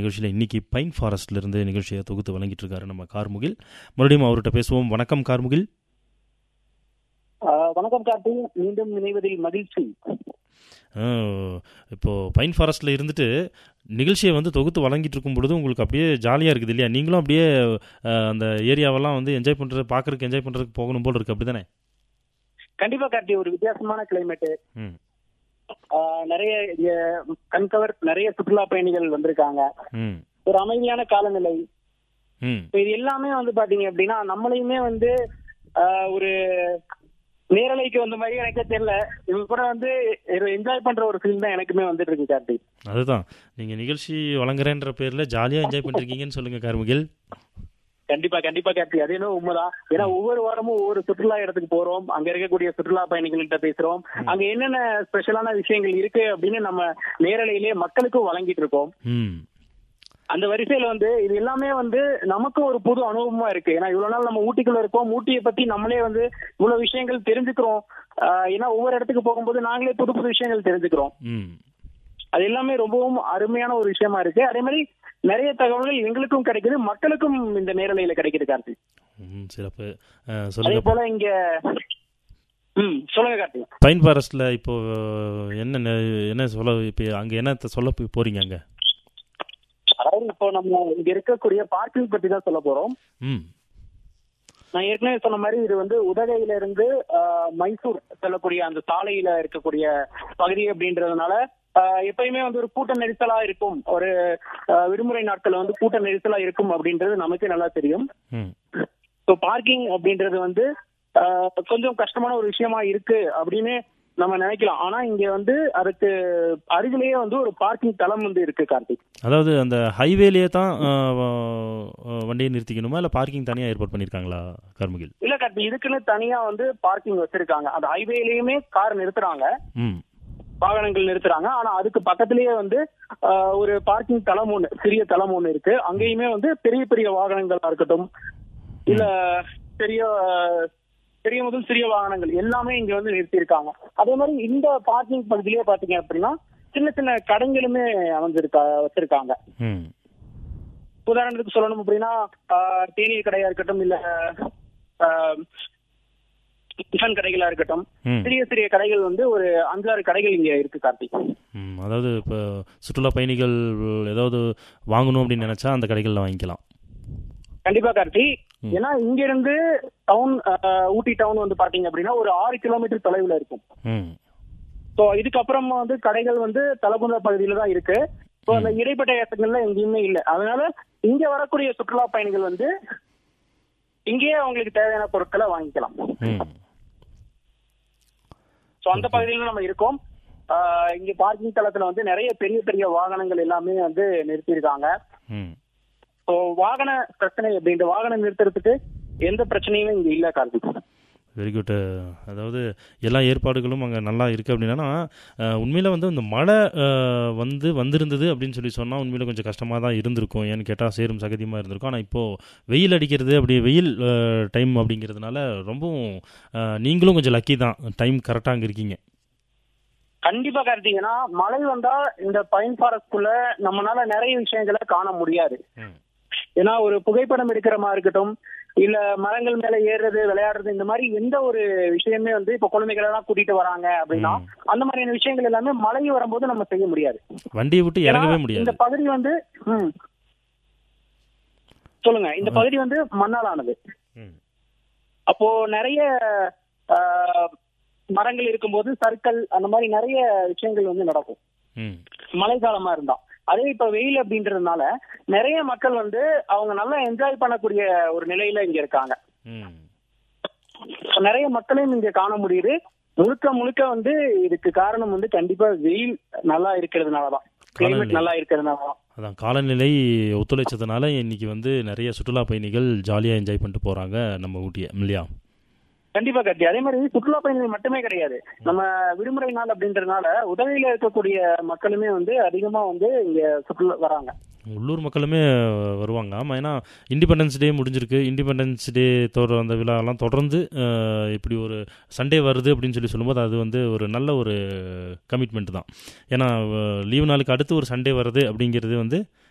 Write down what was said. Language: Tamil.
நிகழ்ச்சியில் இன்னைக்கு பைன் ஃபாரஸ்ட்லேருந்து நிகழ்ச்சியை தொகுத்து வழங்கிட்டு இருக்காரு நம்ம கார்முகில் மறுபடியும் அவர்கிட்ட பேசுவோம் வணக்கம் கார்முகில் ஆஹ் வணக்கம் கார்த்தி மீண்டும் இணைவதில் மகிழ்ச்சி அஹ், இப்போ பைன் ஃபாரஸ்ட்டில் இருந்துட்டு நிகழ்ச்சியை வந்து தொகுத்து வழங்கிட்டு இருக்கும் பொழுது உங்களுக்கு அப்படியே ஜாலியாக இருக்குது இல்லையா நீங்களும் அப்படியே அஹ், அந்த ஏரியாவெல்லாம் வந்து என்ஜாய் பண்ணுறது பார்க்கறதுக்கு என்ஜாய் பண்ணுறதுக்கு போகணும் போல் இருக்குது அப்படி தானே கண்டிப்பா கார்த்தி ஒரு வித்தியாசமான கிளைமேட் ம் நிறைய இங்க கண்கவர் நிறைய சுற்றுலா பயணிகள் வந்திருக்காங்க ம் ஒரு அமைதியான காலநிலை ம் இப்ப இது எல்லாமே வந்து பாத்தீங்க அப்படின்னா நம்மளையுமே வந்து ஆஹ் ஒரு நேரலைக்கு வந்த மாதிரி எனக்கே தெரியல இவங்க கூட வந்து என்ஜாய் பண்ற ஒரு ஃபீல் தான் எனக்குமே வந்துட்டு இருக்கு கார்த்தி அதுதான் நீங்கள் நிகழ்ச்சி வழங்குறேன்ற பேரில் ஜாலியாக என்ஜாய் பண்ணிருக்கீங்கன்னு சொல்லுங்கள் கார்முகில் கண்டிப்பா கண்டிப்பா கார்த்தி அது என்ன உண்மைதான் ஏன்னா ஒவ்வொரு வாரமும் ஒவ்வொரு சுற்றுலா இடத்துக்கு போறோம் அங்க இருக்கக்கூடிய சுற்றுலா பயணிகள்கிட்ட பேசுறோம் அங்க என்னென்ன ஸ்பெஷலான விஷயங்கள் இருக்கு அப்படின்னு நம்ம நேரலையிலே மக்களுக்கும் வழங்கிட்டு இருக்கோம் ம் அந்த வரிசையில வந்து இது எல்லாமே வந்து நமக்கும் ஒரு புது அனுபவமா இருக்கு ஏன்னா இவ்வளவு நாள் நம்ம ஊட்டிக்குள்ள இருக்கோம் ஊட்டியை பத்தி நம்மளே வந்து இவ்வளவு விஷயங்கள் தெரிஞ்சுக்கிறோம் ஆஹ் ஏன்னா ஒவ்வொரு இடத்துக்கு போகும்போது நாங்களே புது புது விஷயங்கள் தெரிஞ்சுக்கிறோம் ம் அது எல்லாமே ரொம்பவும் அருமையான ஒரு விஷயமா இருக்கு அதே மாதிரி நிறைய தகவல்கள் எங்களுக்கும் கிடைக்குது மக்களுக்கும் இந்த நேரலையில கிடைக்குது கார்த்தி ம் சிறப்பு அஹ், அதே சொல்லுங்க போல இங்க ம் சொல்லுங்க கார்த்தி பைன் ஃபாரஸ்ட்டில் இப்போ என்ன நெ- என்ன சொல்ல இப்போ அங்கே என்ன சொல்ல போய் போறீங்க அங்கே அதாவது இப்போ நம்ம இங்க இருக்கக்கூடிய பார்க்கிங் பத்தி தான் சொல்ல போறோம் ம் நான் ஏற்கனவே சொன்ன மாதிரி இது வந்து உதகையில இருந்து ஆஹ், மைசூர் செல்லக்கூடிய அந்த சாலையில இருக்கக்கூடிய பகுதி அப்படின்றதுனால ஆஹ், எப்பயுமே வந்து ஒரு கூட்ட நெரிசலா இருக்கும் ஒரு ஆஹ், விடுமுறை நாட்கள் வந்து கூட்ட நெரிசலா இருக்கும் அப்படின்றது நமக்கு நல்லா தெரியும் ம் ஸோ பார்க்கிங் அப்படின்றது வந்து ஆஹ், கொஞ்சம் கஷ்டமான ஒரு விஷயமா இருக்கு அப்படின்னு நம்ம நினைக்கலாம் ஆனா இங்க வந்து அதுக்கு அருகிலேயே வந்து ஒரு பார்க்கிங் தளம் வந்து இருக்கு கார்த்திக் அதாவது அந்த ஹைவேலேயே தான் அஹ், அஹ், வண்டியை நிறுத்திக்கணுமா இல்லை பார்க்கிங் தனியாக ஏற்பாடு பண்ணியிருக்காங்களா கர்மகில் இல்ல கார்த்திக் இதுக்குன்னு தனியா வந்து பார்க்கிங் வச்சிருக்காங்க அந்த ஹைவேலயுமே கார் நிறுத்துறாங்க ம் வாகனங்கள் நிறுத்துறாங்க ஆனா அதுக்கு பக்கத்திலேயே வந்து ஆஹ், ஒரு பார்க்கிங் தளம் ஒண்ணு சிறிய தளம் ஒண்ணு இருக்கு அங்கேயுமே வந்து பெரிய பெரிய வாகனங்களா இருக்கட்டும் இல்ல பெரிய பெரிய முதல் சிறிய வாகனங்கள் எல்லாமே இங்க வந்து நிறுத்தியிருக்காங்க அதே மாதிரி இந்த பார்க்கிங் பகுதியிலேயே பாத்தீங்க அப்படின்னா சின்ன சின்ன கடைகளுமே அமைஞ்சிருக்கா வச்சிருக்காங்க ம் உதாரணத்துக்கு சொல்லணும் அப்படின்னா ஆஹ், தேநீர் கடையா இருக்கட்டும் இல்ல ஆஹ், டிஃபன் கடைகளா இருக்கட்டும் ம் சிறிய சிறிய கடைகள் வந்து ஒரு அஞ்சாறு கடைகள் இங்க இருக்கு கார்த்திக் ம் அதாவது இப்போ சுற்றுலா பயணிகள் ஏதாவது வாங்கணும் அப்படின்னு நினச்சா அந்த கடைகளில் வாங்கிக்கலாம் கண்டிப்பா கார்த்தி ம். ஏன்னா இங்க இருந்து டவுன் ஊட்டி டவுன் வந்து பாத்தீங்க அப்படின்னா ஒரு ஆறு கிலோமீட்டர் தொலைவுல இருக்கும் ம் சோ இதுக்கப்புறமா வந்து கடைகள் வந்து தலகுந்த பகுதியில தான் இருக்கு சோ அந்த இடைப்பட்ட இடங்கள்ல எங்கேயுமே இல்ல அதனால இங்க வரக்கூடிய சுற்றுலா பயணிகள் வந்து இங்கேயே அவங்களுக்கு தேவையான பொருட்களை வாங்கிக்கலாம் ம் சோ அந்த பகுதியில நம்ம இருக்கோம் ஆஹ் இங்க பார்க்கிங் தளத்துல வந்து நிறைய பெரிய பெரிய வாகனங்கள் எல்லாமே வந்து நிறுத்தியிருக்காங்க ம் ஸோ வாகன பிரச்சனை அப்படின்ற வாகனம் நிறுத்துறதுக்கு எந்த பிரச்சனையுமே இங்க இல்ல கார்த்திக் வெரி குட் அதாவது எல்லா ஏற்பாடுகளும் அங்கே நல்லா இருக்குது அப்படின்னா உண்மையில் வந்து இந்த மழை அஹ், வந்து வந்திருந்தது அப்படின்னு சொல்லி சொன்னால் உண்மையில் கொஞ்சம் கஷ்டமாக தான் இருந்திருக்கும் ஏன்னு கேட்டால் சேரும் சகதியமாக இருந்திருக்கும் ஆனால் இப்போது வெயில் அடிக்கிறது அப்படி வெயில் டைம் அப்படிங்கிறதுனால ரொம்பவும் அஹ், நீங்களும் கொஞ்சம் லக்கி தான் டைம் கரெக்டாக அங்கே இருக்கீங்க கண்டிப்பா கார்த்திக் ஏன்னா மழை வந்தா இந்த பைன் ஃபாரஸ்ட்குள்ள நம்மளால நிறைய விஷயங்களை காண முடியாது ம் ஏன்னா ஒரு புகைப்படம் எடுக்கிற மாதிரி இருக்கட்டும் இல்ல மரங்கள் மேல ஏறுறது விளையாடுறது இந்த மாதிரி எந்த ஒரு விஷயமே வந்து இப்ப குழந்தைகள் எல்லாம் கூட்டிட்டு வராங்க அப்படின்னா ம். அந்த மாதிரியான விஷயங்கள் எல்லாமே மழை வரும்போது நம்ம செய்ய முடியாது வண்டியை விட்டு இறங்கவே ஏன்னா, முடியாது இந்த பகுதி வந்து ம். சொல்லுங்க இந்த பகுதி வந்து மண்ணால் ஆனது ம் அப்போ நிறைய ஆஹ், மரங்கள் இருக்கும்போது சர்க்கல் அந்த மாதிரி நிறைய விஷயங்கள் வந்து நடக்கும் ம் மழைக்காலமா இருந்தா அதே இப்ப வெயில் அப்படின்றதுனால நிறைய மக்கள் வந்து அவங்க நல்லா என்ஜாய் பண்ணக்கூடிய ஒரு நிலையில இங்க இருக்காங்க ம் So, நிறைய மக்களையும் இங்க காண முடியுது முழுக்க முழுக்க வந்து இதுக்கு காரணம் வந்து கண்டிப்பா வெயில் நல்லா இருக்கிறதுனாலதான் காலநிலை. கிளைமேட் நல்லா இருக்கிறதுனாலதான் அதான் காலநிலை ஒத்துழைச்சதுனால இன்னைக்கு வந்து நிறைய சுற்றுலா பயணிகள் ஜாலியாக என்ஜாய் பண்ணிட்டு போகிறாங்க நம்ம ஊட்டியை இல்லையா கண்டிப்பா கட்டி அதே மாதிரி சுற்றுலா பயணிகள் மட்டுமே கிடையாது நம்ம விடுமுறை நாள் அப்படின்றதுனால உதவியில இருக்கக்கூடிய மக்களுமே வந்து அதிகமா வந்து இங்க சுற்றுலா வராங்க உள்ளூர் மக்களுமே வருவாங்க ஆமாம் ஏன்னா இண்டிபெண்டன்ஸ் டே முடிஞ்சிருக்கு இண்டிபெண்டன்ஸ் டே தொடர் அந்த விழாலாம் தொடர்ந்து அஹ், இப்படி ஒரு சண்டே வருது அப்படின்னு சொல்லி சொல்லும்போது அது வந்து ஒரு நல்ல ஒரு கமிட்மெண்ட் தான் ஏன்னா லீவு நாளுக்கு அடுத்து ஒரு சண்டே வருது அப்படிங்கிறது வந்து